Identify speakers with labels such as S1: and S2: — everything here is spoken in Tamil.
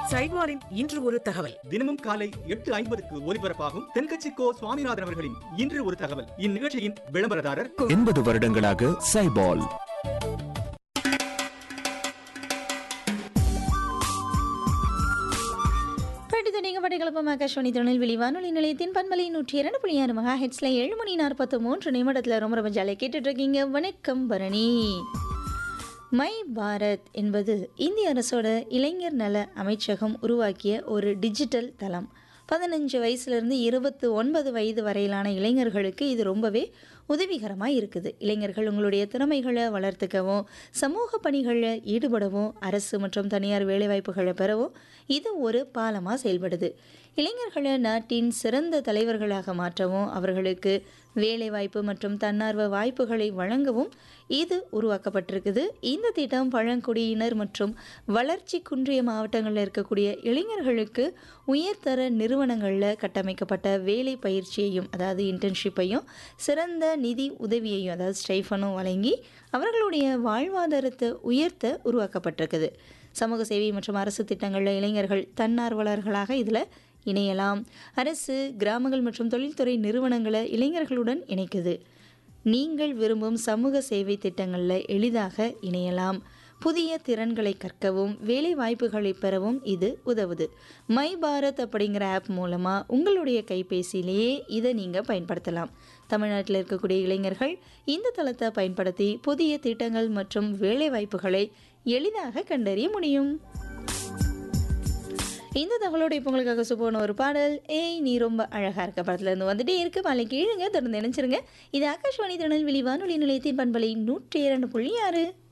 S1: சைட்வாரின் இன்று ஒரு தகவல்
S2: தினமும் காலை எட்டு ஐம்பதுக்கு ஒலிபரப்பாகும் தென்கட்சி கோ சுவாமிநாதன் அவர்களின் இன்று ஒரு தகவல் இந்நிகழ்ச்சியின் விளம்பரதாரர்
S3: எண்பது வருடங்களாக சைபால்
S4: படித்து நீங்கள் படிகளப்பம் ஆகாஷ்வாணி திருநெல்வேலி வானொலி நிலையத்தின் பண்பலை நூற்றி இரண்டு புள்ளி ஆறு மகா ஹெட்ஸில் ஏழு மணி நாற்பத்து மூன்று நிமிடத்தில் ரொம்ப ரொம்ப ஜாலியாக கேட்டுட்டு இருக்கீங்க வணக்கம் பரணி மை பாரத் என்பது இந்திய அரசோட இளைஞர் நல அமைச்சகம் உருவாக்கிய ஒரு டிஜிட்டல் தளம் பதினஞ்சு வயசுலேருந்து இருபத்து ஒன்பது வயது வரையிலான இளைஞர்களுக்கு இது ரொம்பவே உதவிகரமாக இருக்குது இளைஞர்கள் உங்களுடைய திறமைகளை வளர்த்துக்கவும் சமூக பணிகளில் ஈடுபடவும் அரசு மற்றும் தனியார் வேலைவாய்ப்புகளை பெறவும் இது ஒரு பாலமாக செயல்படுது இளைஞர்களை நாட்டின் சிறந்த தலைவர்களாக மாற்றவும் அவர்களுக்கு வேலைவாய்ப்பு மற்றும் தன்னார்வ வாய்ப்புகளை வழங்கவும் இது உருவாக்கப்பட்டிருக்குது இந்த திட்டம் பழங்குடியினர் மற்றும் வளர்ச்சி குன்றிய மாவட்டங்களில் இருக்கக்கூடிய இளைஞர்களுக்கு உயர்தர நிறுவனங்களில் கட்டமைக்கப்பட்ட வேலை பயிற்சியையும் அதாவது இன்டர்ன்ஷிப்பையும் சிறந்த நிதி உதவியையும் அதாவது ஸ்டைஃபனும் வழங்கி அவர்களுடைய வாழ்வாதாரத்தை உயர்த்த உருவாக்கப்பட்டிருக்குது சமூக சேவை மற்றும் அரசு திட்டங்களில் இளைஞர்கள் தன்னார்வலர்களாக இதில் இணையலாம் அரசு கிராமங்கள் மற்றும் தொழில்துறை நிறுவனங்களை இளைஞர்களுடன் இணைக்குது நீங்கள் விரும்பும் சமூக சேவை திட்டங்களில் எளிதாக இணையலாம் புதிய திறன்களை கற்கவும் வேலை வாய்ப்புகளை பெறவும் இது உதவுது மை பாரத் அப்படிங்கிற ஆப் மூலமாக உங்களுடைய கைபேசியிலேயே இதை நீங்கள் பயன்படுத்தலாம் தமிழ்நாட்டில் இருக்கக்கூடிய இளைஞர்கள் இந்த தளத்தை பயன்படுத்தி புதிய திட்டங்கள் மற்றும் வேலை வாய்ப்புகளை எளிதாக கண்டறிய முடியும் இந்த தகவலோட இப்போ உங்களுக்காக சுப்போன ஒரு பாடல் ஏய் நீ ரொம்ப அழகாக இருக்க படத்துலேருந்து வந்துட்டே இருக்கு மலை கீழுங்க தொடர்ந்து நினைச்சிருங்க இது ஆகாஷ்வாணி திருநெல்வேலி வானொலி நிலையத்தின் பண்பலை நூற்றி இரண்டு புள்ளி ஆறு